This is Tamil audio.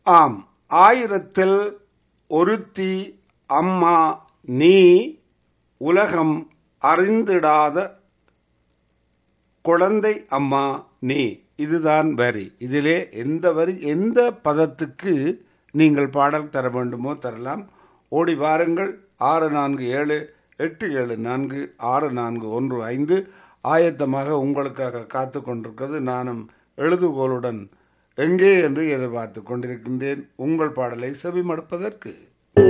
ஆம் ஆயிரத்தில் ஒருத்தி அம்மா நீ உலகம் அறிந்திடாத குழந்தை அம்மா நீ இதுதான் வரி இதிலே எந்த வரி எந்த பதத்துக்கு நீங்கள் பாடல் தர வேண்டுமோ தரலாம் ஓடி வாருங்கள் ஆறு நான்கு ஏழு எட்டு ஏழு நான்கு ஆறு நான்கு ஒன்று ஐந்து ஆயத்தமாக உங்களுக்காக காத்து கொண்டிருக்கிறது நானும் எழுதுகோளுடன் எங்கே என்று எதிர்பார்த்து கொண்டிருக்கின்றேன் உங்கள் பாடலை செவிமடுப்பதற்கு